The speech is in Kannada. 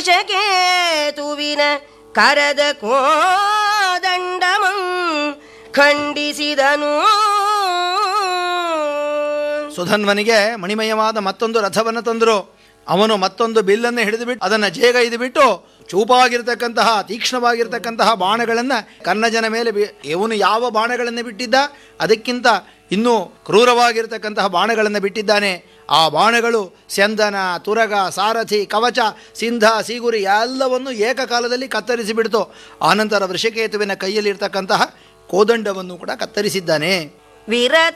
ವೃಷಕೇತುವಿನ ಕರದ ಕೋದಂಡಮಂ ಖಂಡಿಸಿದನು ಸುಧನ್ವನಿಗೆ ಮಣಿಮಯವಾದ ಮತ್ತೊಂದು ರಥವನ್ನು ತಂದರು ಅವನು ಮತ್ತೊಂದು ಬಿಲ್ಲನ್ನು ಹಿಡಿದುಬಿಟ್ಟು ಅದನ್ನು ಜೇಗೈದು ಬಿಟ್ಟು ಚೂಪಾಗಿರ್ತಕ್ಕಂತಹ ತೀಕ್ಷ್ಣವಾಗಿರ್ತಕ್ಕಂತಹ ಬಾಣಗಳನ್ನು ಕನ್ನಜನ ಮೇಲೆ ಬಿ ಇವನು ಯಾವ ಬಾಣಗಳನ್ನು ಬಿಟ್ಟಿದ್ದ ಅದಕ್ಕಿಂತ ಇನ್ನೂ ಕ್ರೂರವಾಗಿರ್ತಕ್ಕಂತಹ ಬಾಣಗಳನ್ನು ಬಿಟ್ಟಿದ್ದಾನೆ ಆ ಬಾಣಗಳು ಸ್ಯಂದನ ತುರಗ ಸಾರಥಿ ಕವಚ ಸಿಂಧ ಸೀಗುರಿ ಎಲ್ಲವನ್ನು ಏಕಕಾಲದಲ್ಲಿ ಕತ್ತರಿಸಿ ಬಿಡ್ತು ಆನಂತರ ವೃಷಕೇತುವಿನ ಕೈಯಲ್ಲಿರ್ತಕ್ಕಂತಹ ಕೋದಂಡವನ್ನು ಕೂಡ ಕತ್ತರಿಸಿದ್ದಾನೆ ವಿರತ